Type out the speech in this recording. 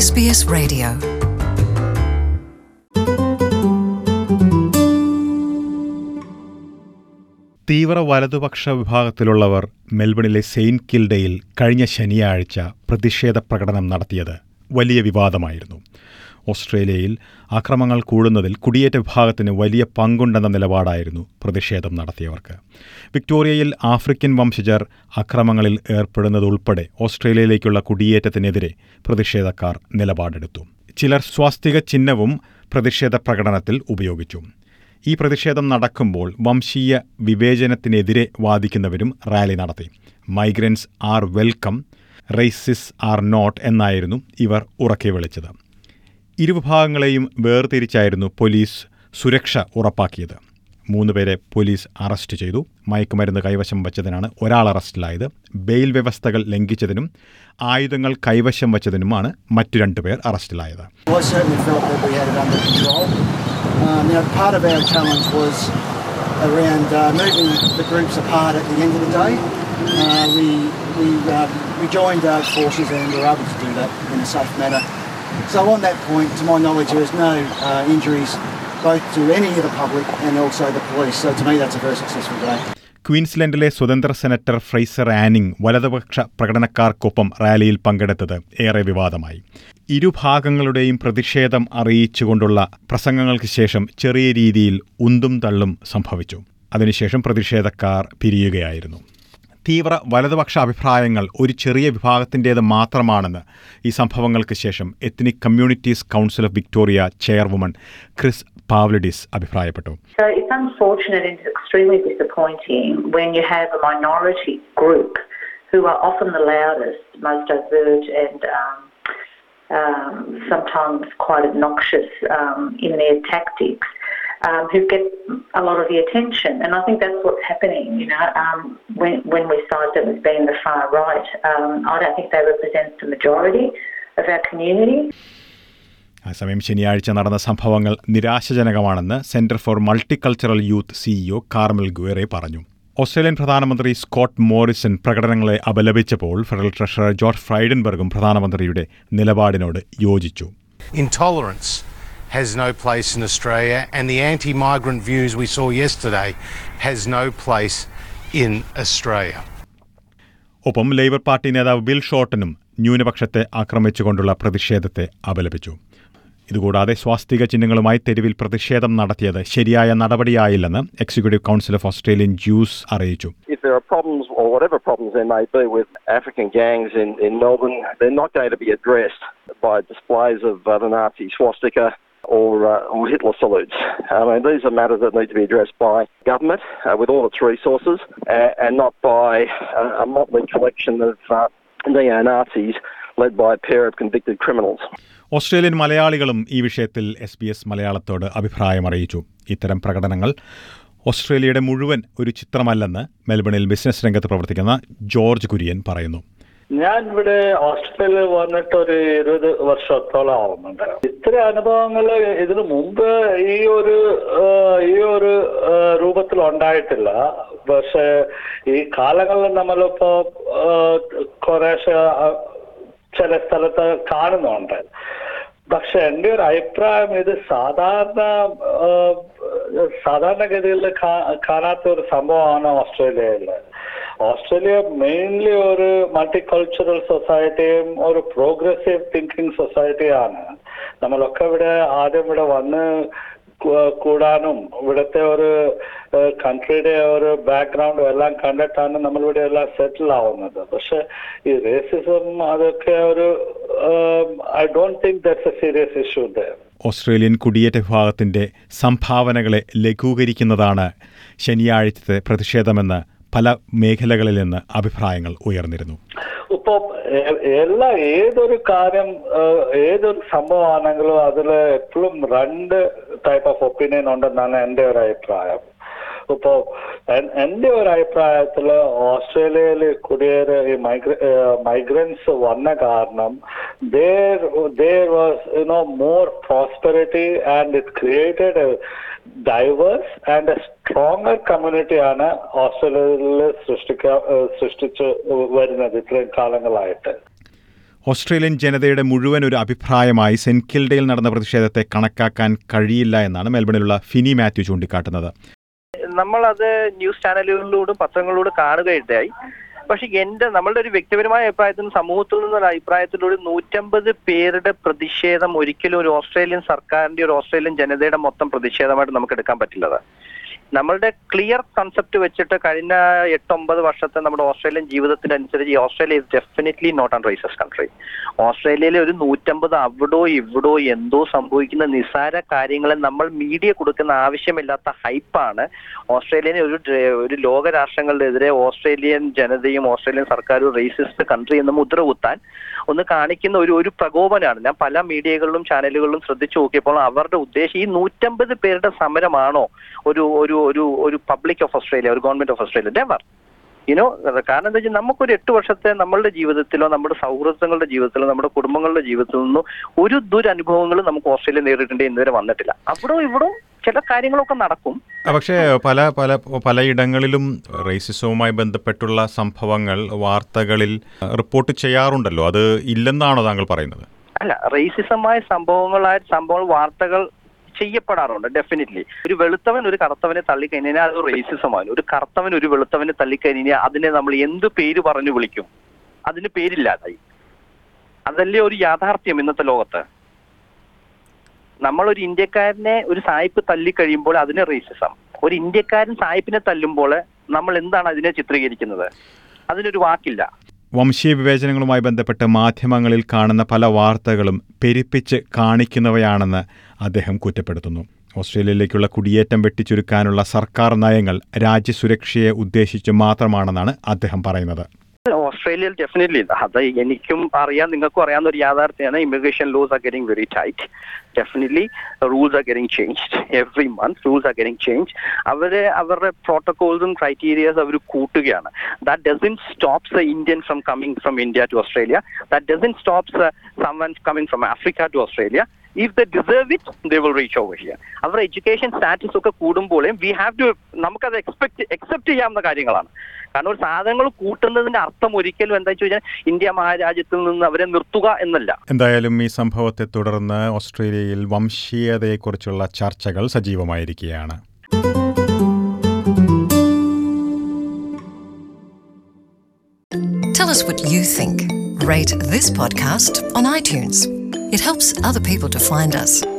SBS Radio. തീവ്ര വലതുപക്ഷ വിഭാഗത്തിലുള്ളവർ മെൽബണിലെ Saint കിൽഡയിൽ കഴിഞ്ഞ ശനിയാഴ്ച പ്രതിഷേധ പ്രകടനം നടത്തിയത് വലിയ വിവാദമായിരുന്നു ഓസ്ട്രേലിയയിൽ അക്രമങ്ങൾ കൂടുന്നതിൽ കുടിയേറ്റ വിഭാഗത്തിന് വലിയ പങ്കുണ്ടെന്ന നിലപാടായിരുന്നു പ്രതിഷേധം നടത്തിയവർക്ക് വിക്ടോറിയയിൽ ആഫ്രിക്കൻ വംശജർ അക്രമങ്ങളിൽ ഏർപ്പെടുന്നതുൾപ്പെടെ ഓസ്ട്രേലിയയിലേക്കുള്ള കുടിയേറ്റത്തിനെതിരെ പ്രതിഷേധക്കാർ നിലപാടെടുത്തു ചിലർ സ്വാസ്തിക ചിഹ്നവും പ്രതിഷേധ പ്രകടനത്തിൽ ഉപയോഗിച്ചു ഈ പ്രതിഷേധം നടക്കുമ്പോൾ വംശീയ വിവേചനത്തിനെതിരെ വാദിക്കുന്നവരും റാലി നടത്തി migrants are welcome racists are not എന്നായിരുന്നു ഇവർ ഉറക്കെ വിളിച്ചത് ഇരുവിഭാഗങ്ങളെയും വേർതിരിച്ചായിരുന്നു പോലീസ് സുരക്ഷ ഉറപ്പാക്കിയത് മൂന്നുപേരെ പോലീസ് അറസ്റ്റ് ചെയ്തു മയക്കുമരുന്ന് കൈവശം വച്ചതിനാണ് ഒരാൾ അറസ്റ്റിലായത് ബെയിൽ വ്യവസ്ഥകൾ ലംഘിച്ചതിനും ആയുധങ്ങൾ കൈവശം വച്ചതിനുമാണ് മറ്റു രണ്ടുപേർ അറസ്റ്റിലായത് I certainly felt that we had it under control. Uh, now, part of our challenge was around uh, moving the groups apart at the end of the day. Uh, we we, uh, we joined uh, forces and were able to do that in a safe manner. So on that point, to my knowledge, there was no uh, injuries both to any of the public and also the police. So to me, that's a very successful day. ക്വീൻസ്ലൻഡിലെ സ്വതന്ത്ര senator ഫ്രൈസർ ആനിങ് വലതുപക്ഷ പ്രകടനക്കാർക്കൊപ്പം റാലിയിൽ പങ്കെടുത്തത് ഏറെ വിവാദമായി ഇരുഭാഗങ്ങളുടെയും പ്രതിഷേധം അറിയിച്ചുകൊണ്ടുള്ള പ്രസംഗങ്ങൾക്ക് ശേഷം ചെറിയ രീതിയിൽ ഉന്തും തള്ളും സംഭവിച്ചു അതിനുശേഷം പ്രതിഷേധക്കാർ പിരിയുകയായിരുന്നു തീവ്ര വലതുപക്ഷ അഭിപ്രായങ്ങൾ ഒരു ചെറിയ വിഭാഗത്തിൻ്റേത് മാത്രമാണെന്ന് ഈ സംഭവങ്ങൾക്ക് ശേഷം ethnic communities council of Victoria chairwoman Chris Pavlidis അഭിപ്രായപ്പെട്ടു So it's unfortunate and it's extremely disappointing when you have a minority group who are often the loudest, most overt, and um, um, sometimes quite obnoxious um, in their tactics. Um, who get a lot of the attention, and I think that's what's happening. You know, um, when when we cite them as being the far right, um, I don't think they represent the majority of our community. അതേസമയം ശനിയാഴ്ച നടന്ന സംഭവങ്ങൾ നിരാശജനകമാണെന്ന് centre for multicultural youth CEO Carmel Guerra പറഞ്ഞു Australian പ്രധാനമന്ത്രി Scott Morrison പ്രകടനങ്ങളെ അപലപിച്ചപ്പോൾ federal treasurer George ഫ്രൈഡൻബർഗും പ്രധാനമന്ത്രിയുടെ നിലപാടിനോട് യോജിച്ചു Intolerance has no place in Australia, and the anti migrant views we saw yesterday has no place in Australia. ഒപ്പം Labor party നേതാവ് ബിൽ ഷോർട്ടനും ന്യൂനപക്ഷത്തെ ആക്രമിച്ചുകൊണ്ടുള്ള പ്രതിഷേധത്തെ അപലപിച്ചു ഇതുകൂടാതെ സ്വാസ്തിക ചിഹ്നങ്ങളുമായി തെരുവിൽ പ്രതിഷേധം നടത്തിയത് ശരിയായ നടപടിയായില്ലെന്ന് executive council of Australian Jews അറിയിച്ചു if there are problems or whatever problems there may be with African gangs in, in Melbourne, they're not going to be addressed by displays of uh, the Nazi swastika or, uh, or Hitler salutes. I mean, these are matters that need to be addressed by government uh, with all its resources uh, and not by a, a motley collection of uh, neo-Nazis led by a pair of convicted criminals. Australian മലയാളികളും ഈ വിഷയത്തിൽ S B S മലയാളത്തോട് അഭിപ്രായം അറിയിച്ചു ഇത്തരം പ്രകടനങ്ങൾ ഓസ്ട്രേലിയയുടെ മുഴുവൻ ഒരു ചിത്രമല്ലെന്ന് മെൽബണിൽ ബിസിനസ് രംഗത്ത് പ്രവർത്തിക്കുന്ന ജോർജ് കുര്യൻ പറയുന്നു ഞാൻ ഇവിടെ ഓസ്ട്രേലിയയിൽ വന്നിട്ട് ഒരു ഇരുപത് വർഷത്തോളം ആവുന്നുണ്ട് ഇത്ര അനുഭവങ്ങൾ ഇതിനു മുമ്പ് ഈ ഒരു ആ, ഈ ഒരു ആ, രൂപത്തിൽ ഉണ്ടായിട്ടില്ല പക്ഷെ ഈ കാലങ്ങളിൽ നമ്മളിപ്പോ ആ, കുറേശ്ശെ ആ, ചില സ്ഥലത്ത് കാണുന്നുണ്ട് പക്ഷെ എൻ്റെ ഒരു അഭിപ്രായം ഇത് സാധാരണ ആ, സാധാരണഗതിയിൽ കാ- കാണാത്ത ഒരു സംഭവമാണ് ഓസ്ട്രേലിയയിൽ ഓസ്ട്രേലിയ മെയിൻലി ഒരു മൾട്ടികൾച്ചറൽ സൊസൈറ്റിയും ഒരു പ്രോഗ്രസീവ് തിങ്കിങ് സൊസൈറ്റിയാണ് നമ്മളൊക്കെ ഇവിടെ ആദ്യം ഇവിടെ വന്ന് കൂ- കൂടാനും ഇവിടുത്തെ ഒരു കൺട്രിയുടെ ഒരു ബാക്ക്ഗ്രൗണ്ടും എല്ലാം കണ്ടിട്ടാണ് നമ്മളിവിടെ എല്ലാം സെറ്റിൽ ആവുന്നത് പക്ഷെ ഈ റേസിസം അതൊക്കെ ഒരു I don't think that's a serious issue there Australian കുടിയേറ്റ വിഭാഗത്തിന്റെ സംഭാവനകളെ ലഘൂകരിക്കുന്നതാണ് ശനിയാഴ്ചത്തെ പ്രതിഷേധമെന്ന് പല മേഖലകളിൽ നിന്ന് അഭിപ്രായങ്ങൾ ഉയർന്നിരുന്നു ഇപ്പൊ എ- എല്ലാ ഏതൊരു കാര്യം ഏഹ്, ഏതൊരു സംഭവമാണെങ്കിലും അതിൽ എപ്പോഴും രണ്ട് ടൈപ്പ് ഓഫ് ഒപ്പീനിയൻ ഉണ്ടെന്നാണ് എൻ്റെ ഒരു അഭിപ്രായം ഇപ്പോ എൻ- എൻ്റെ ഒരു അഭിപ്രായത്തില് ഓസ്ട്രേലിയയിൽ കുടിയേറി ഈ മൈഗ്ര മൈഗ്രൻസ് വന്ന കാരണം there there was you know more prosperity and it created a diverse and a stronger community ആണ് ഓസ്ട്രേലിയയിൽ സൃഷ്ടിക്ക ഏഹ് സൃഷ്ടിച്ച് വരുന്നത് ഇത്രയും കാലങ്ങളായിട്ട് ഓസ്ട്രേലിയൻ ജനതയുടെ മുഴുവൻ ഒരു അഭിപ്രായമായി സെന്റ് കിൽഡയിൽ നടന്ന പ്രതിഷേധത്തെ കണക്കാക്കാൻ കഴിയില്ല എന്നാണ് മെൽബണിലുള്ള ഫിനി മാത്യു ചൂണ്ടിക്കാട്ടുന്നത് നമ്മളത് ന്യൂസ് ചാനലുകളിലൂടെ പത്രങ്ങളിലൂടെ കാണുകയുണ്ടായി പക്ഷെ എന്റെ നമ്മളുടെ ഒരു വ്യക്തിപരമായ അഭിപ്രായത്തിൽ സമൂഹത്തിൽ നിന്നുള്ള അഭിപ്രായത്തിലൂടെ നൂറ്റമ്പത് പേരുടെ പ്രതിഷേധം ഒരിക്കലും ഒരു ഓസ്ട്രേലിയൻ സർക്കാരിന്റെ ഒരു ഓസ്ട്രേലിയൻ ജനതയുടെ മൊത്തം പ്രതിഷേധമായിട്ട് നമുക്ക് എടുക്കാൻ പറ്റില്ലത് നമ്മളുടെ ക്ലിയർ കൺസെപ്റ്റ് വെച്ചിട്ട് കഴിഞ്ഞ എട്ടൊമ്പത് വർഷത്തെ നമ്മുടെ ഓസ്ട്രേലിയൻ ജീവിതത്തിന്റെ അനുസരിച്ച് ഈ Australia is definitely not a racist country ഓസ്ട്രേലിയയിലെ ഒരു നൂറ്റമ്പത് അവിടോ ഇവിടോ എന്തോ സംഭവിക്കുന്ന നിസ്സാര കാര്യങ്ങളെ നമ്മൾ മീഡിയ കൊടുക്കുന്ന ആവശ്യമില്ലാത്ത ഹൈപ്പാണ് ഓസ്ട്രേലിയനെ ഒരു ഡ്ര- ഒരു ലോക രാഷ്ട്രങ്ങളുടെ എതിരെ ഓസ്ട്രേലിയൻ ജനതയും ഓസ്ട്രേലിയൻ സർക്കാരും റേസിസ്റ്റ് കൺട്രി എന്ന് മുദ്ര കുത്താൻ ഒന്ന് കാണിക്കുന്ന ഒരു ഒരു പ്രകോപനമാണ് ഞാൻ പല മീഡിയകളിലും ചാനലുകളിലും ശ്രദ്ധിച്ചു നോക്കിയപ്പോൾ അവരുടെ ഉദ്ദേശം ഈ നൂറ്റമ്പത് പേരുടെ സമരമാണോ ഒരു ഒരു ഒരു ഒരു പബ്ലിക് ഓഫ് ഓസ്ട്രേലിയ ഒരു government of Australia never you know കാരണം എന്താ വെച്ചാൽ നമുക്കൊരു എട്ട് വർഷത്തെ നമ്മളുടെ ജീവിതത്തിലോ നമ്മുടെ സൗഹൃദങ്ങളുടെ ജീവിതത്തിലോ നമ്മുടെ കുടുംബങ്ങളുടെ ജീവിതത്തിൽ നിന്നോ ഒരു ദുരനുഭവങ്ങളും നമുക്ക് ഓസ്ട്രേലിയ നേരിടേണ്ടി ഇന്നുവരെ വന്നിട്ടില്ല അവിടെ ഇവിടെ ചില കാര്യങ്ങളൊക്കെ നടക്കും പക്ഷേ പല പല പലയിടങ്ങളിലും റേസിസവുമായി ബന്ധപ്പെട്ടുള്ള സംഭവങ്ങൾ വാർത്തകളിൽ റിപ്പോർട്ട് ചെയ്യാറുണ്ടല്ലോ അത് ഇല്ലെന്നാണോ താങ്കൾ പറയുന്നത് അല്ല റേസിസമായ സംഭവങ്ങളായ സംഭവങ്ങൾ വാർത്തകൾ ചെയ്യപ്പെടാറുണ്ട് ഡെഫിനറ്റ്ലി ഒരു വെളുത്തവൻ ഒരു കറുത്തവനെ തള്ളിക്കഴിഞ്ഞാൽ അത് റേസിസമാണ് ഒരു കറുത്തവൻ ഒരു വെളുത്തവനെ തള്ളിക്കഴിഞ്ഞാൽ അതിനെ നമ്മൾ എന്ത് പേര് പറഞ്ഞു വിളിക്കും അതിന് പേരില്ലാതായി അതല്ലേ ഒരു യാഥാർത്ഥ്യം ഇന്നത്തെ ലോകത്ത് നമ്മളൊരു ഇന്ത്യക്കാരനെ ഒരു സായിപ്പ് തല്ലിക്കഴിയുമ്പോൾ അതിന് റേസിസം ഒരു ഇന്ത്യക്കാരൻ സായിപ്പിനെ തല്ലുമ്പോൾ നമ്മൾ എന്താണ് അതിനെ ചിത്രീകരിക്കുന്നത് അതിനൊരു വാക്കില്ല വംശീയ വിവേചനങ്ങളുമായി ബന്ധപ്പെട്ട് മാധ്യമങ്ങളിൽ കാണുന്ന പല വാർത്തകളും പെരുപ്പിച്ച് കാണിക്കുന്നവയാണെന്ന് അദ്ദേഹം കുറ്റപ്പെടുത്തുന്നു ഓസ്ട്രേലിയയിലേക്കുള്ള കുടിയേറ്റം വെട്ടിച്ചുരുക്കാനുള്ള സർക്കാർ നയങ്ങൾ രാജ്യസുരക്ഷയെ ഉദ്ദേശിച്ച് മാത്രമാണെന്നാണ് അദ്ദേഹം പറയുന്നത് ഓസ്ട്രേലിയയിൽ ഡെഫിനറ്റ്ലി അത് എനിക്കും അറിയാം നിങ്ങൾക്കും അറിയാവുന്ന ഒരു യാഥാർത്ഥ്യമാണ് immigration laws are getting very tight definitely rules are getting changed every month rules are getting change അവരെ അവരുടെ പ്രോട്ടോകോൾസും ക്രൈറ്റീരിയാസ് അവർ കൂട്ടുകയാണ് that doesn't stops a Indian from coming from India to Australia that doesn't stops someone coming from Africa to Australia if the deserve it they will reach over here അവരുടെ education status ഒക്കെ കൂടുമ്പോൾ we have to നമുക്കത് expect accept ചെയ്യാവുന്ന കാര്യങ്ങളാണ് കാരണം ഒരു സാധനങ്ങൾ കൂട്ടുന്നതിന്റെ അർത്ഥം ഒരിക്കലും എന്താ വെച്ച് കഴിഞ്ഞാൽ ഇന്ത്യ മഹാരാജ്യത്തിൽ നിന്ന് അവരെ നിർത്തുക എന്നല്ല എന്തായാലും ഈ സംഭവത്തെ തുടർന്ന് ഓസ്ട്രേലിയയിൽ വംശീയതയെക്കുറിച്ചുള്ള ചർച്ചകൾ സജീവമായിരിക്കുകയാണ് Tell us what you think. Rate this podcast on iTunes. It helps other people to find us.